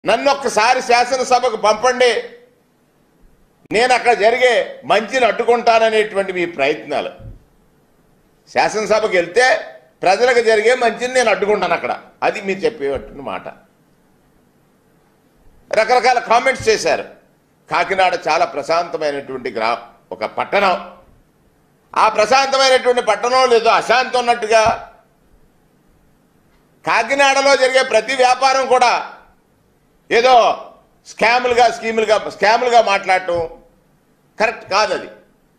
నన్ను ఒక్కసారి శాసనసభకు పంపండి నేను అక్కడ జరిగే మంచిని అడ్డుకుంటాననేటువంటి మీ ప్రయత్నాలు శాసనసభకు వెళ్తే ప్రజలకు జరిగే మంచిని నేను అడ్డుకుంటాను అక్కడ అది మీరు చెప్పేటువంటి మాట రకరకాల కామెంట్స్ చేశారు కాకినాడ చాలా ప్రశాంతమైనటువంటి గ్రా ఒక పట్టణం ఆ ప్రశాంతమైనటువంటి పట్టణంలో ఏదో అశాంతి ఉన్నట్టుగా కాకినాడలో జరిగే ప్రతి వ్యాపారం కూడా ఏదో స్కాములుగా స్కీములుగా స్కాములుగా మాట్లాడటం కరెక్ట్ కాదు అది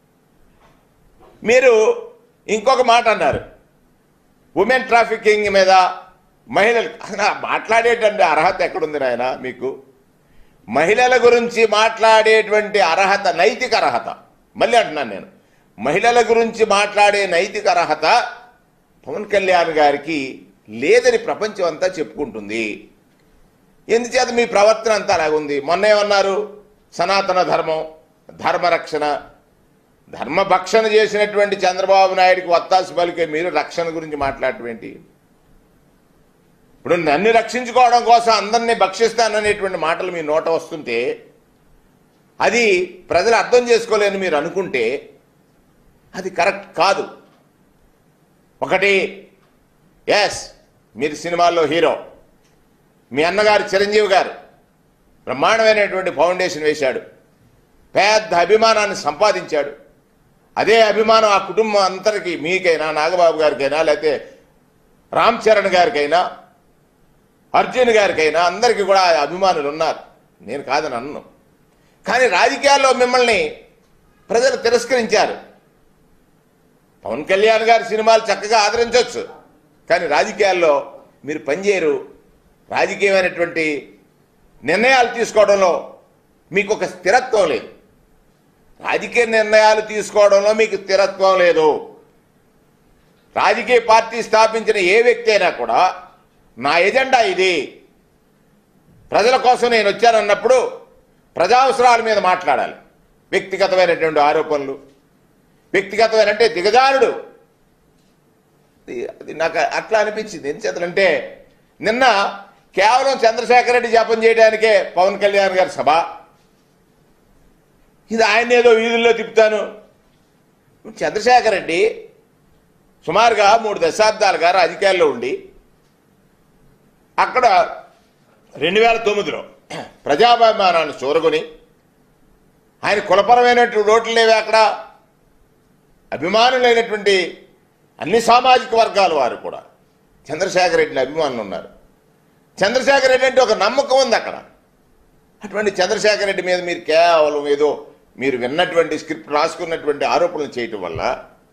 మీరు ఇంకొక మాట అన్నారు ఉమెన్ ట్రాఫికింగ్ మీద మహిళలు అసలు ఆ మాట్లాడేటువంటి అర్హత ఎక్కడుంది నాయన మీకు మహిళల గురించి మాట్లాడేటువంటి అర్హత నైతిక అర్హత మళ్ళీ అంటున్నాను నేను మహిళల గురించి మాట్లాడే నైతిక అర్హత పవన్ కళ్యాణ్ గారికి లేదని ప్రపంచం అంతా చెప్పుకుంటుంది ఎందుచేత మీ ప్రవర్తన అంతా అలాగుంది మొన్న ఏమన్నారు సనాతన ధర్మం ధర్మరక్షణ ధర్మభక్షణ చేసినటువంటి చంద్రబాబు నాయుడికి వత్తాసు పలికే మీరు రక్షణ గురించి మాట్లాడటం ఏంటి ఇప్పుడు నన్ను రక్షించుకోవడం కోసం అందరినీ భక్షిస్తాననేటువంటి మాటలు మీ నోట వస్తుంటే అది ప్రజలు అర్థం చేసుకోలేని మీరు అనుకుంటే అది కరెక్ట్ కాదు ఒకటి ఎస్ మీరు సినిమాల్లో హీరో మీ అన్నగారు చిరంజీవి గారు బ్రహ్మాండమైనటువంటి ఫౌండేషన్ వేశాడు పెద్ద అభిమానాన్ని సంపాదించాడు అదే అభిమానం ఆ కుటుంబం అంతరికి మీకైనా నాగబాబు గారికైనా లేకపోతే రామ్ చరణ్ గారికైనా అర్జున్ గారికైనా అందరికీ కూడా ఆ అభిమానులు ఉన్నారు నేను కాదని అన్ను కానీ రాజకీయాల్లో మిమ్మల్ని ప్రజలు తిరస్కరించారు పవన్ కళ్యాణ్ గారి సినిమాలు చక్కగా ఆదరించవచ్చు కానీ రాజకీయాల్లో మీరు పనిచేయరు రాజకీయమైనటువంటి నిర్ణయాలు తీసుకోవడంలో మీకు ఒక స్థిరత్వం లేదు రాజకీయ నిర్ణయాలు తీసుకోవడంలో మీకు స్థిరత్వం లేదు రాజకీయ పార్టీ స్థాపించిన ఏ వ్యక్తి అయినా కూడా నా ఎజెండా ఇది ప్రజల కోసం నేను వచ్చానన్నప్పుడు ప్రజావసరాల మీద మాట్లాడాలి వ్యక్తిగతమైనటువంటి ఆరోపణలు వ్యక్తిగతమైన అంటే దిగజారుడు అది- అది నాకు అట్లా అనిపించింది ఎందుచేతంటే నిన్న కేవలం చంద్రశేఖర్ రెడ్డి జపం చేయడానికే పవన్ కళ్యాణ్ గారి సభ ఇది ఆయన ఏదో వీధుల్లో తిప్పుతాను చంద్రశేఖర్ రెడ్డి సుమారుగా మూడు దశాబ్దాలుగా రాజకీయాల్లో ఉండి అక్కడ రెండు వేల తొమ్మిదిలో ప్రజాభిమానాన్ని చూరగొని ఆయన కులపరమైనటువంటి ఓట్లు లేవి అక్కడ అభిమానులైనటువంటి అన్ని సామాజిక వర్గాల వారు కూడా చంద్రశేఖర్ రెడ్డిని అభిమానులు ఉన్నారు చంద్రశేఖర్ రెడ్డి అంటే ఒక నమ్మకం ఉంది అక్కడ అటువంటి చంద్రశేఖర్ రెడ్డి మీద మీరు కేవలం ఏదో మీరు విన్నటువంటి స్క్రిప్ట్ రాసుకున్నటువంటి ఆరోపణలు చేయటం వల్ల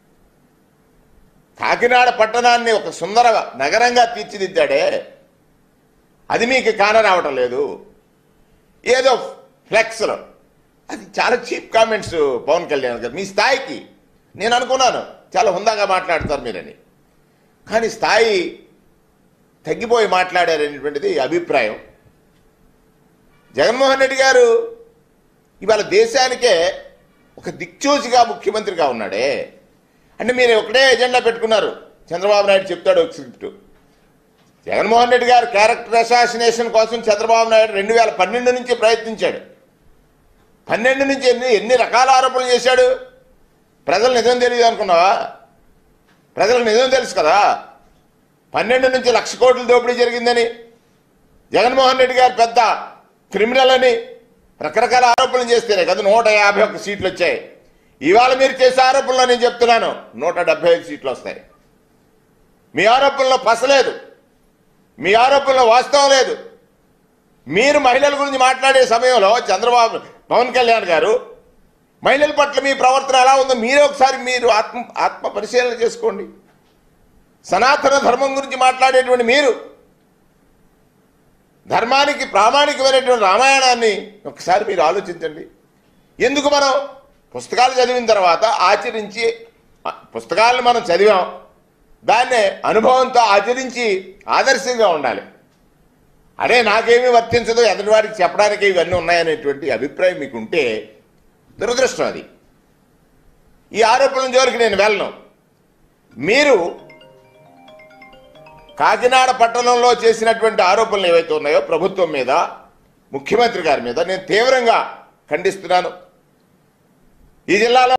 కాకినాడ పట్టణాన్ని ఒక సుందర నగరంగా తీర్చిదిద్దాడే అది మీకు కానరావటం లేదు ఏదో ఫ్లెక్స్లో అది చాలా చీప్ కామెంట్స్ పవన్ కళ్యాణ్ గారు మీ స్థాయికి నేను అనుకున్నాను చాలా హుందాగా మాట్లాడతారు మీరని కానీ స్థాయి తగ్గిపోయి మాట్లాడారనేటువంటిది అభిప్రాయం జగన్మోహన్ రెడ్డి గారు ఇవాళ దేశానికే ఒక దిక్చూచిగా ముఖ్యమంత్రిగా ఉన్నాడే అంటే మీరు ఒకటే ఎజెండా పెట్టుకున్నారు చంద్రబాబు నాయుడు చెప్తాడు ఒక స్క్రిప్ట్ జగన్మోహన్ రెడ్డి గారు క్యారెక్టర్ అసాసినేషన్ కోసం చంద్రబాబు నాయుడు రెండు వేల పన్నెండు నుంచి ప్రయత్నించాడు పన్నెండు నుంచి ఎన్ని ఎన్ని రకాల ఆరోపణలు చేశాడు ప్రజలు నిజం తెలియదు అనుకున్నావా ప్రజలకు నిజం తెలుసు కదా పన్నెండు నుంచి లక్ష కోట్ల దోపిడీ జరిగిందని జగన్మోహన్ రెడ్డి గారు పెద్ద క్రిమినల్ అని రకరకాల ఆరోపణలు చేస్తేనే కదా నూట యాభై ఒక్క సీట్లు వచ్చాయి ఇవాళ మీరు చేసే ఆరోపణలో నేను చెప్తున్నాను నూట డెబ్బై ఐదు సీట్లు వస్తాయి మీ ఆరోపణలో పసలేదు మీ ఆరోపణలో వాస్తవం లేదు మీరు మహిళల గురించి మాట్లాడే సమయంలో చంద్రబాబు పవన్ కళ్యాణ్ గారు మహిళల పట్ల మీ ప్రవర్తన ఎలా ఉందో మీరే ఒకసారి మీరు ఆత్మ ఆత్మ పరిశీలన చేసుకోండి సనాతన ధర్మం గురించి మాట్లాడేటువంటి మీరు ధర్మానికి ప్రామాణికమైనటువంటి రామాయణాన్ని ఒకసారి మీరు ఆలోచించండి ఎందుకు మనం పుస్తకాలు చదివిన తర్వాత ఆచరించి ఆ, పుస్తకాలను మనం చదివాం దాన్నే అనుభవంతో ఆచరించి ఆదర్శంగా ఉండాలి అదే నాకేమీ వర్తించదు ఎదుటివాడికి చెప్పడానికి ఇవన్నీ ఉన్నాయనేటువంటి అభిప్రాయం మీకు ఉంటే దురదృష్టం అది ఈ ఆరోపణల జోలికి నేను వెళ్ళను మీరు కాకినాడ పట్టణంలో చేసినటువంటి ఆరోపణలు ఏవైతే ఉన్నాయో ప్రభుత్వం మీద ముఖ్యమంత్రి గారి మీద నేను తీవ్రంగా ఖండిస్తున్నాను ఈ జిల్లాలో